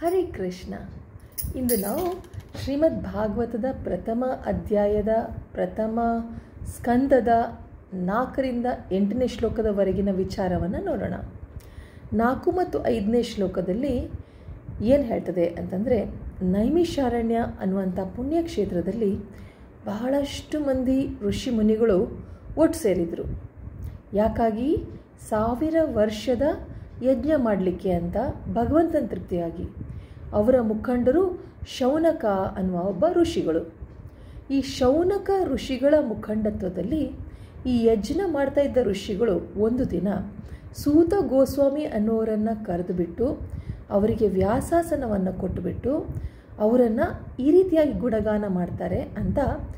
ಹರೇ ಕೃಷ್ಣ ಇಂದು ನಾವು ಶ್ರೀಮದ್ ಭಾಗವತದ ಪ್ರಥಮ ಅಧ್ಯಾಯದ ಪ್ರಥಮ ಸ್ಕಂದದ ನಾಲ್ಕರಿಂದ ಎಂಟನೇ ಶ್ಲೋಕದವರೆಗಿನ ವಿಚಾರವನ್ನು ನೋಡೋಣ ನಾಲ್ಕು ಮತ್ತು ಐದನೇ ಶ್ಲೋಕದಲ್ಲಿ ಏನು ಹೇಳ್ತದೆ ಅಂತಂದರೆ ನೈಮಿಷಾರಣ್ಯ ಅನ್ನುವಂಥ ಪುಣ್ಯಕ್ಷೇತ್ರದಲ್ಲಿ ಬಹಳಷ್ಟು ಮಂದಿ ಋಷಿ ಮುನಿಗಳು ಒಟ್ಟು ಸೇರಿದರು ಯಾಕಾಗಿ ಸಾವಿರ ವರ್ಷದ ಯಜ್ಞ ಮಾಡಲಿಕ್ಕೆ ಅಂತ ಭಗವಂತನ ತೃಪ್ತಿಯಾಗಿ ಅವರ ಮುಖಂಡರು ಶೌನಕ ಅನ್ನುವ ಒಬ್ಬ ಋಷಿಗಳು ಈ ಶೌನಕ ಋಷಿಗಳ ಮುಖಂಡತ್ವದಲ್ಲಿ ಈ ಯಜ್ಞ ಮಾಡ್ತಾ ಇದ್ದ ಋಷಿಗಳು ಒಂದು ದಿನ ಸೂತ ಗೋಸ್ವಾಮಿ ಅನ್ನೋರನ್ನು ಕರೆದುಬಿಟ್ಟು ಅವರಿಗೆ ವ್ಯಾಸಾಸನವನ್ನು ಕೊಟ್ಟುಬಿಟ್ಟು ಅವರನ್ನು ಈ ರೀತಿಯಾಗಿ ಗುಣಗಾನ ಮಾಡ್ತಾರೆ ಅಂತ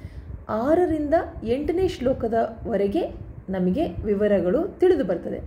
ಆರರಿಂದ ಎಂಟನೇ ಶ್ಲೋಕದವರೆಗೆ ನಮಗೆ ವಿವರಗಳು ತಿಳಿದು ಬರ್ತದೆ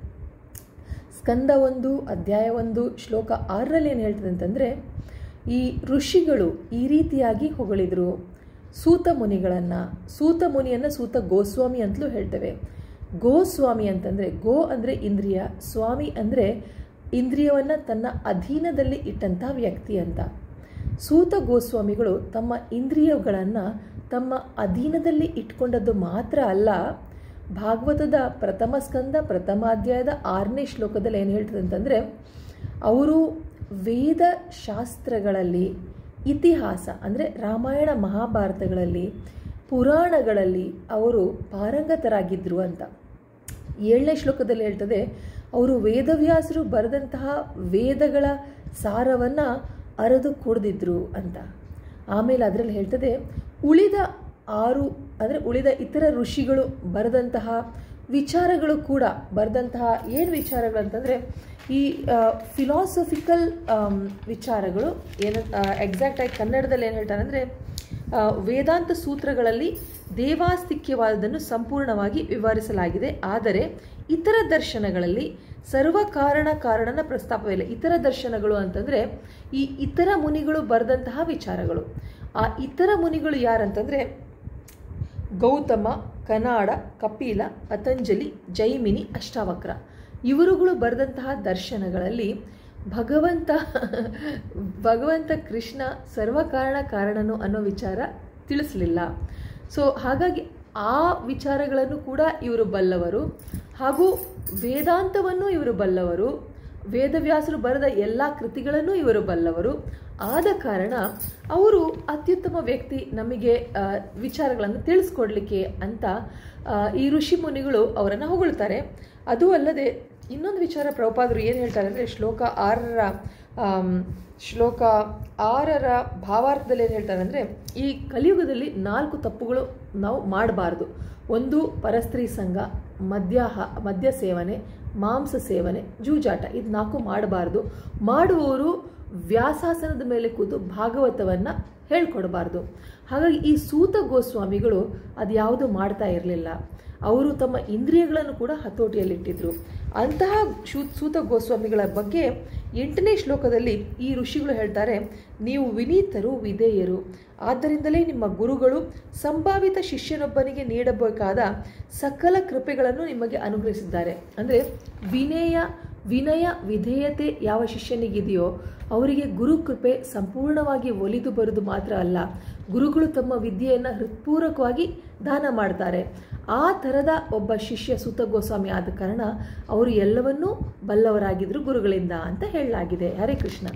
ಸ್ಕಂದ ಒಂದು ಅಧ್ಯಾಯ ಒಂದು ಶ್ಲೋಕ ಆರರಲ್ಲಿ ಏನು ಹೇಳ್ತದೆ ಅಂತಂದರೆ ಈ ಋಷಿಗಳು ಈ ರೀತಿಯಾಗಿ ಹೊಗಳಿದರು ಸೂತ ಮುನಿಗಳನ್ನು ಸೂತ ಮುನಿಯನ್ನು ಸೂತ ಗೋಸ್ವಾಮಿ ಅಂತಲೂ ಹೇಳ್ತೇವೆ ಗೋಸ್ವಾಮಿ ಅಂತಂದರೆ ಗೋ ಅಂದರೆ ಇಂದ್ರಿಯ ಸ್ವಾಮಿ ಅಂದರೆ ಇಂದ್ರಿಯವನ್ನು ತನ್ನ ಅಧೀನದಲ್ಲಿ ಇಟ್ಟಂಥ ವ್ಯಕ್ತಿ ಅಂತ ಸೂತ ಗೋಸ್ವಾಮಿಗಳು ತಮ್ಮ ಇಂದ್ರಿಯಗಳನ್ನು ತಮ್ಮ ಅಧೀನದಲ್ಲಿ ಇಟ್ಕೊಂಡದ್ದು ಮಾತ್ರ ಅಲ್ಲ ಭಾಗವತದ ಪ್ರಥಮ ಸ್ಕಂದ ಪ್ರಥಮ ಅಧ್ಯಾಯದ ಆರನೇ ಶ್ಲೋಕದಲ್ಲಿ ಏನು ಹೇಳ್ತದೆ ಅಂತಂದರೆ ಅವರು ವೇದ ಶಾಸ್ತ್ರಗಳಲ್ಲಿ ಇತಿಹಾಸ ಅಂದರೆ ರಾಮಾಯಣ ಮಹಾಭಾರತಗಳಲ್ಲಿ ಪುರಾಣಗಳಲ್ಲಿ ಅವರು ಪಾರಂಗತರಾಗಿದ್ದರು ಅಂತ ಏಳನೇ ಶ್ಲೋಕದಲ್ಲಿ ಹೇಳ್ತದೆ ಅವರು ವೇದವ್ಯಾಸರು ಬರೆದಂತಹ ವೇದಗಳ ಸಾರವನ್ನು ಅರೆದು ಕುಡ್ದಿದ್ರು ಅಂತ ಆಮೇಲೆ ಅದರಲ್ಲಿ ಹೇಳ್ತದೆ ಉಳಿದ ಆರು ಅಂದರೆ ಉಳಿದ ಇತರ ಋಷಿಗಳು ಬರೆದಂತಹ ವಿಚಾರಗಳು ಕೂಡ ಬರೆದಂತಹ ಏನು ವಿಚಾರಗಳು ಅಂತಂದರೆ ಈ ಫಿಲಾಸಫಿಕಲ್ ವಿಚಾರಗಳು ಏನು ಎಕ್ಸಾಕ್ಟಾಗಿ ಕನ್ನಡದಲ್ಲಿ ಏನು ಹೇಳ್ತಾರೆ ಅಂದರೆ ವೇದಾಂತ ಸೂತ್ರಗಳಲ್ಲಿ ದೇವಾಸ್ತಿಕ್ಯವಾದದನ್ನು ಸಂಪೂರ್ಣವಾಗಿ ವಿವರಿಸಲಾಗಿದೆ ಆದರೆ ಇತರ ದರ್ಶನಗಳಲ್ಲಿ ಸರ್ವ ಕಾರಣ ಕಾರಣನ ಪ್ರಸ್ತಾಪವಿಲ್ಲ ಇತರ ದರ್ಶನಗಳು ಅಂತಂದರೆ ಈ ಇತರ ಮುನಿಗಳು ಬರೆದಂತಹ ವಿಚಾರಗಳು ಆ ಇತರ ಮುನಿಗಳು ಯಾರಂತಂದರೆ ಗೌತಮ ಕನಾಡ ಕಪಿಲ ಪತಂಜಲಿ ಜೈಮಿನಿ ಅಷ್ಟಾವಕ್ರ ಇವರುಗಳು ಬರೆದಂತಹ ದರ್ಶನಗಳಲ್ಲಿ ಭಗವಂತ ಭಗವಂತ ಕೃಷ್ಣ ಸರ್ವಕಾರಣ ಕಾರಣನು ಅನ್ನೋ ವಿಚಾರ ತಿಳಿಸಲಿಲ್ಲ ಸೊ ಹಾಗಾಗಿ ಆ ವಿಚಾರಗಳನ್ನು ಕೂಡ ಇವರು ಬಲ್ಲವರು ಹಾಗೂ ವೇದಾಂತವನ್ನು ಇವರು ಬಲ್ಲವರು ವೇದವ್ಯಾಸರು ಬರೆದ ಎಲ್ಲ ಕೃತಿಗಳನ್ನು ಇವರು ಬಲ್ಲವರು ಆದ ಕಾರಣ ಅವರು ಅತ್ಯುತ್ತಮ ವ್ಯಕ್ತಿ ನಮಗೆ ವಿಚಾರಗಳನ್ನು ತಿಳಿಸ್ಕೊಡ್ಲಿಕ್ಕೆ ಅಂತ ಈ ಋಷಿ ಮುನಿಗಳು ಅವರನ್ನು ಹೊಗಳ್ತಾರೆ ಅದು ಅಲ್ಲದೆ ಇನ್ನೊಂದು ವಿಚಾರ ಪ್ರಭುಪಾದರು ಏನು ಹೇಳ್ತಾರೆ ಅಂದರೆ ಶ್ಲೋಕ ಆರರ ಶ್ಲೋಕ ಆರರ ಭಾವಾರ್ಥದಲ್ಲಿ ಏನು ಹೇಳ್ತಾರೆ ಅಂದರೆ ಈ ಕಲಿಯುಗದಲ್ಲಿ ನಾಲ್ಕು ತಪ್ಪುಗಳು ನಾವು ಮಾಡಬಾರ್ದು ಒಂದು ಪರಸ್ತ್ರೀ ಸಂಘ ಮದ್ಯಾಹ ಮದ್ಯ ಸೇವನೆ ಮಾಂಸ ಸೇವನೆ ಜೂಜಾಟ ಇದು ನಾಲ್ಕು ಮಾಡಬಾರ್ದು ಮಾಡುವವರು ವ್ಯಾಸಾಸನದ ಮೇಲೆ ಕೂತು ಭಾಗವತವನ್ನು ಹೇಳ್ಕೊಡಬಾರ್ದು ಹಾಗಾಗಿ ಈ ಸೂತ ಗೋಸ್ವಾಮಿಗಳು ಅದು ಯಾವುದು ಮಾಡ್ತಾ ಇರಲಿಲ್ಲ ಅವರು ತಮ್ಮ ಇಂದ್ರಿಯಗಳನ್ನು ಕೂಡ ಹತೋಟಿಯಲ್ಲಿಟ್ಟಿದ್ರು ಅಂತಹ ಶೂ ಸೂತ ಗೋಸ್ವಾಮಿಗಳ ಬಗ್ಗೆ ಎಂಟನೇ ಶ್ಲೋಕದಲ್ಲಿ ಈ ಋಷಿಗಳು ಹೇಳ್ತಾರೆ ನೀವು ವಿನೀತರು ವಿಧೇಯರು ಆದ್ದರಿಂದಲೇ ನಿಮ್ಮ ಗುರುಗಳು ಸಂಭಾವಿತ ಶಿಷ್ಯನೊಬ್ಬನಿಗೆ ನೀಡಬೇಕಾದ ಸಕಲ ಕೃಪೆಗಳನ್ನು ನಿಮಗೆ ಅನುಗ್ರಹಿಸಿದ್ದಾರೆ ಅಂದರೆ ವಿನಯ ವಿನಯ ವಿಧೇಯತೆ ಯಾವ ಶಿಷ್ಯನಿಗಿದೆಯೋ ಅವರಿಗೆ ಗುರು ಕೃಪೆ ಸಂಪೂರ್ಣವಾಗಿ ಒಲಿದು ಬರುವುದು ಮಾತ್ರ ಅಲ್ಲ ಗುರುಗಳು ತಮ್ಮ ವಿದ್ಯೆಯನ್ನು ಹೃತ್ಪೂರ್ವಕವಾಗಿ ದಾನ ಮಾಡ್ತಾರೆ ಆ ಥರದ ಒಬ್ಬ ಶಿಷ್ಯ ಸುತ ಗೋಸ್ವಾಮಿ ಆದ ಕಾರಣ ಅವರು ಎಲ್ಲವನ್ನೂ ಬಲ್ಲವರಾಗಿದ್ದರು ಗುರುಗಳಿಂದ ಅಂತ ಹೇಳಲಾಗಿದೆ ಹರೇ ಕೃಷ್ಣ